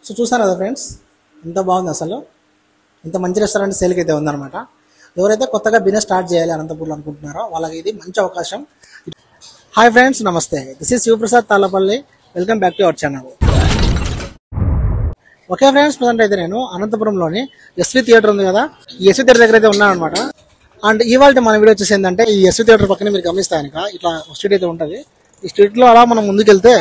so చూసారు కదా friends ఎంత బాగుంది అసలు ఇంత మంచి రెస్టారెంట్ సేల్కి అయితే ఉందన్నమాట ఎవరైతే కొత్తగా బిజినెస్ స్టార్ట్ చేయాలి అనంతపూర్లో అనుకుంటున్నారో వాళ్ళకి ఇది మంచి అవకాశం హాయ్ ఫ్రెండ్స్ నమస్తే this is Shivaprasad Tallapalli welcome back to our channel okay friends present అయితే నేను అనంతపురంలోని ఎస్వి థియేటర్ ఉంది కదా ఈ ఎస్వి థియేటర్ దగ్గర అయితే ఉన్నాను అనమాట అండ్ ఇవాళ మన వీడియో వచ్చేసి ఏంటంటే ఈ ఎస్వి థియేటర్ పక్కనే మీరు గమనిస్తే కనుక ఇట్లా ఒక స్ట్రీట్ అయితే ఉంటుంది ఈ స్ట్రీట్లో అలా మనం ముందుకెళ్తే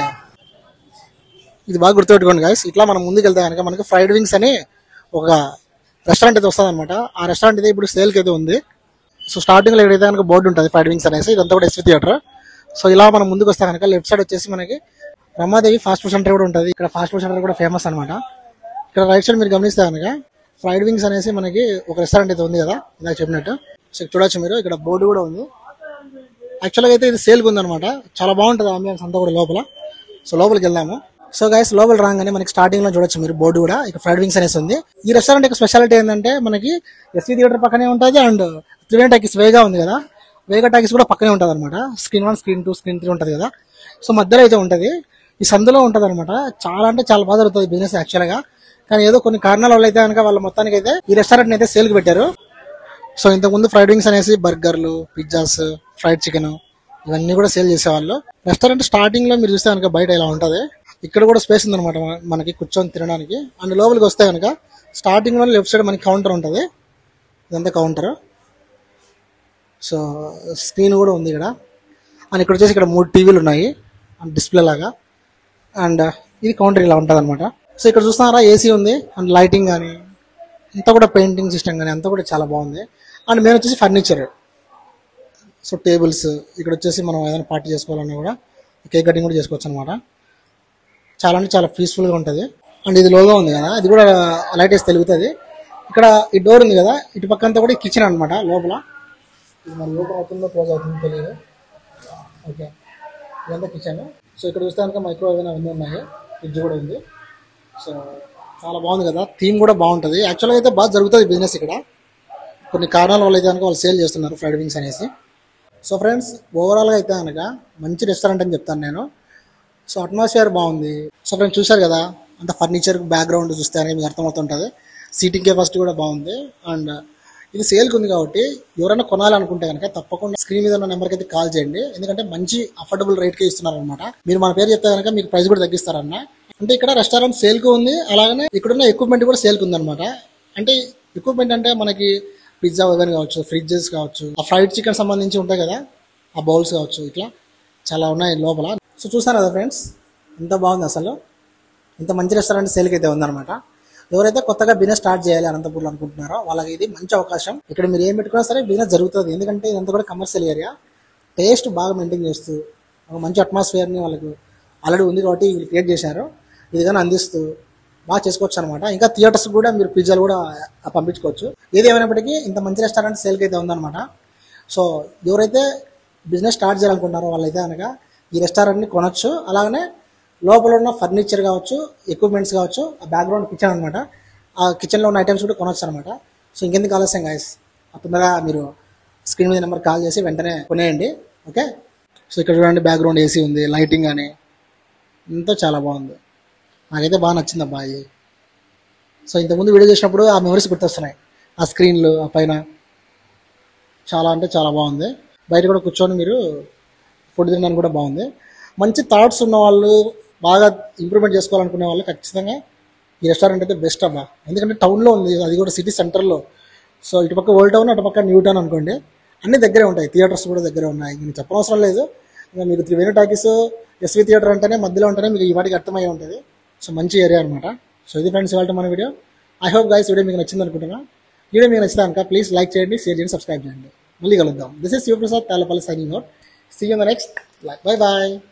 ఇది బాగా గుర్తుపెట్టుకోండి గాయస్ ఇట్లా మనం ముందుకు వెళ్తే కనుక మనకి ఫ్రైడ్ వింగ్స్ అని ఒక రెస్టారెంట్ అయితే వస్తుంది అనమాట ఆ రెస్టారెంట్ అయితే ఇప్పుడు సేల్కి అయితే ఉంది సో స్టార్టింగ్ లో ఎక్కడైతే కనుక బోర్డు ఉంటుంది ఫ్రైడ్ వింగ్స్ అనేసి ఇదంతా కూడా ఎస్వి థియేటర్ సో ఇలా మనం ముందుకు వస్తే కనుక లెఫ్ట్ సైడ్ వచ్చేసి మనకి రమాదేవి ఫాస్ట్ ఫుడ్ సెంటర్ కూడా ఉంటుంది ఇక్కడ ఫాస్ట్ ఫుడ్ సెంటర్ కూడా ఫేమస్ అనమాట ఇక్కడ రైట్ సైడ్ మీరు గమనిస్తే కనుక ఫ్రైడ్ వింగ్స్ అనేసి మనకి ఒక రెస్టారెంట్ అయితే ఉంది కదా ఇందాక చెప్పినట్టు సో ఇక్కడ చూడొచ్చు మీరు ఇక్కడ బోర్డు కూడా ఉంది యాక్చువల్గా అయితే ఇది సేల్కి ఉందన్నమాట చాలా బాగుంటుంది అంబియన్స్ అంతా కూడా లోపల సో లోపలికి వెళ్దాము సో గైస్ లోపల రాగానే మనకి స్టార్టింగ్ లో చూడొచ్చు మీరు బోర్డు కూడా ఇక్కడ ఫ్రైడ్ వింగ్స్ అనేసి ఉంది ఈ రెస్టారెంట్ యొక్క స్పెషాలిటీ ఏంటంటే మనకి ఎస్వీ థియేటర్ పక్కనే ఉంటుంది అండ్ త్రివేణి టాకీస్ వేగా ఉంది కదా వేగా టాకీస్ కూడా పక్కనే ఉంటుంది అనమాట screen one screen two screen three ఉంటుంది కదా సో మధ్యలో అయితే ఉంటుంది ఈ సందులో ఉంటుంది అనమాట చాలా అంటే చాలా బాగా జరుగుతుంది బిజినెస్ యాక్చువల్గా కానీ ఏదో కొన్ని కారణాల వల్ల అయితే కనుక వాళ్ళ మొత్తానికి అయితే ఈ రెస్టారెంట్ అయితే సేల్కి పెట్టారు సో ఇంతకుముందు ఫ్రైడ్ వింగ్స్ అనేసి బర్గర్లు పిజ్జాస్ ఫ్రైడ్ చికెన్ ఇవన్నీ కూడా సేల్ చేసేవాళ్ళు రెస్టారెంట్ స్టార్టింగ్ లో మీరు చూస్తే కనుక బయట ఇలా ఉంటది ఇక్కడ కూడా స్పేస్ ఉందన్నమాట మన- మనకి కూర్చొని తినడానికి అండ్ లోపలికి వస్తే కనుక స్టార్టింగ్ లో లెఫ్ట్ సైడ్ మనకి కౌంటర్ ఉంటుంది ఇదంతా కౌంటర్ సో స్క్రీన్ కూడా ఉంది ఇక్కడ అండ్ ఇక్కడ వచ్చేసి ఇక్కడ మూడు టీవీలు ఉన్నాయి అండ్ డిస్ప్లే లాగా అండ్ ఇది కౌంటర్ ఇలా ఉంటుంది అనమాట సో ఇక్కడ చూస్తున్నారా ఏసీ ఉంది అండ్ లైటింగ్ కానీ అంతా కూడా పెయింటింగ్ సిస్టమ్ కానీ అంతా కూడా చాలా బాగుంది అండ్ మెయిన్ వచ్చేసి ఫర్నిచర్ సో టేబుల్స్ ఇక్కడ వచ్చేసి మనం ఏదైనా పార్టీ చేసుకోవాలన్నా కూడా కేక్ కటింగ్ కూడా చేసుకోవచ్చు అనమాట చాలా అంటే చాలా పీస్ఫుల్గా ఉంటుంది అండ్ ఇది లోగా ఉంది కదా ఇది కూడా లైట్ వేసి తెలుగుతుంది ఇక్కడ ఈ డోర్ ఉంది కదా ఇటు పక్క అంతా కూడా కిచెన్ అనమాట లోపల ఇది మరి ఓపెన్ అవుతుందో క్లోజ్ అవుతుందో తెలియదు ఓకే ఇదంతా కిచెన్ సో ఇక్కడ చూస్తే కనుక మైక్రోవేవ్ అవన్నీ ఉన్నాయి ఫ్రిడ్జ్ కూడా ఉంది సో చాలా బాగుంది కదా థీమ్ కూడా బాగుంటుంది యాక్చువల్గా అయితే బాగా జరుగుతుంది బిజినెస్ ఇక్కడ కొన్ని కారణాల వల్ల అయితే కనుక వాళ్ళు సేల్ చేస్తున్నారు ఫ్రైడ్ వింగ్స్ అనేసి సో ఫ్రెండ్స్ ఓవరాల్గా అయితే కనుక మంచి రెస్టారెంట్ అని చెప్తాను నేను సో అట్మాస్ఫియర్ బాగుంది సో ఫ్రెండ్స్ చూశారు కదా అంత ఫర్నిచర్ బ్యాక్గ్రౌండ్ చూస్తే అనేది మీకు అర్థమవుతుంటుంది సీటింగ్ కెపాసిటీ కూడా బాగుంది అండ్ ఇది సేల్కి ఉంది కాబట్టి ఎవరైనా కొనాలనుకుంటే కనుక తప్పకుండా స్క్రీన్ మీద ఉన్న నెంబర్కి అయితే కాల్ చేయండి ఎందుకంటే మంచి అఫోర్డబుల్ రేట్కి ఇస్తున్నారు అనమాట మీరు మన పేరు చెప్తే కనుక మీకు ప్రైస్ కూడా తగ్గిస్తారన్న అంటే ఇక్కడ రెస్టారెంట్ సేల్కి ఉంది అలాగనే ఇక్కడున్న ఎక్విప్మెంట్ కూడా సేల్కి ఉంది అనమాట అంటే ఎక్విప్మెంట్ అంటే మనకి పిజ్జా ఓవెన్ కావచ్చు ఫ్రిడ్జెస్ కావచ్చు ఆ ఫ్రైడ్ చికెన్ సంబంధించి ఉంటాయి కదా ఆ బౌల్స్ కావచ్చు ఇట్లా చాలా ఉన్నాయి లోపల సో చూసారు కదా ఫ్రెండ్స్ ఎంత బాగుంది అసలు ఇంత మంచి రెస్టారెంట్ సేల్కి అయితే ఉందన్నమాట ఎవరైతే కొత్తగా బిజినెస్ స్టార్ట్ చేయాలి అనంతపూర్లో అనుకుంటున్నారో వాళ్ళకి ఇది మంచి అవకాశం ఇక్కడ మీరు ఏం పెట్టుకున్నా సరే బిజినెస్ జరుగుతుంది ఎందుకంటే ఇదంతా కూడా కమర్షియల్ ఏరియా టేస్ట్ బాగా మెయింటైన్ చేస్తూ ఒక మంచి అట్మాస్ఫియర్ని వాళ్ళకు ఆల్రెడీ ఉంది కాబట్టి వీళ్ళు క్రియేట్ చేశారు ఇది కానీ అందిస్తూ బాగా చేసుకోవచ్చు అనమాట ఇంకా థియేటర్స్ కూడా మీరు పిజ్జాలు కూడా పంపించుకోవచ్చు ఏది ఏమైనప్పటికీ ఇంత మంచి రెస్టారెంట్ సేల్కి అయితే ఉందన్నమాట సో ఎవరైతే బిజినెస్ స్టార్ట్ చేయాలనుకుంటున్నారో వాళ్ళైతే కనుక ఈ రెస్టారెంట్ని కొనొచ్చు అలాగనే లోపల ఉన్న ఫర్నిచర్ కావచ్చు ఎక్విప్మెంట్స్ కావచ్చు ఆ బ్యాక్గ్రౌండ్ కిచెన్ అనమాట ఆ కిచెన్లో ఉన్న ఐటమ్స్ కూడా కొనొచ్చు అనమాట సో ఇంకెందుకు ఆలస్యం గాయస్ తొందరగా మీరు స్క్రీన్ మీద నెంబర్ కాల్ చేసి వెంటనే కొనేయండి ఓకే సో ఇక్కడ చూడండి బ్యాక్గ్రౌండ్ ఏసీ ఉంది లైటింగ్ అని ఇంతా చాలా బాగుంది నాకైతే బాగా నచ్చింది అబ్బాయి సో ఇంతకుముందు వీడియో చేసినప్పుడు ఆ మెమరీస్ గుర్తొస్తున్నాయి ఆ స్క్రీన్లు ఆ పైన చాలా అంటే చాలా బాగుంది బయట కూడా కూర్చొని మీరు ఫుడ్ తినడానికి కూడా బాగుంది మంచి థాట్స్ ఉన్న వాళ్ళు బాగా ఇంప్రూవ్మెంట్ చేసుకోవాలనుకునే వాళ్ళు ఖచ్చితంగా ఈ రెస్టారెంట్ అయితే బెస్ట్ అబ్బా ఎందుకంటే టౌన్లో ఉంది అది కూడా సిటీ సెంటర్లో సో ఇటుపక్క ఓల్డ్ టౌన్ అటుపక్క న్యూ టౌన్ అనుకోండి అన్నీ దగ్గరే ఉంటాయి థియేటర్స్ కూడా దగ్గరే ఉన్నాయి మీకు చెప్పనవసరం లేదు ఇంకా మీకు త్రివేణి టాకీస్ ఎస్వి థియేటర్ అంటేనే మధ్యలో ఉంటేనే మీకు ఈ వాటికి అర్థమయ్యే ఉంటుంది సో మంచి ఏరియా అనమాట సో ఇది ఫ్రెండ్స్ ఇవాళ మన video I hope guys video మీకు నచ్చింది అనుకుంటున్నా వీడియో మీకు నచ్చితే కనుక ప్లీజ్ లైక్ చేయండి షేర్ చేయండి సబ్స్క్రైబ్ చేయండి మళ్ళీ కలుద్దాం this is Shivaprasad Tallapalli signing out see you the next bye bye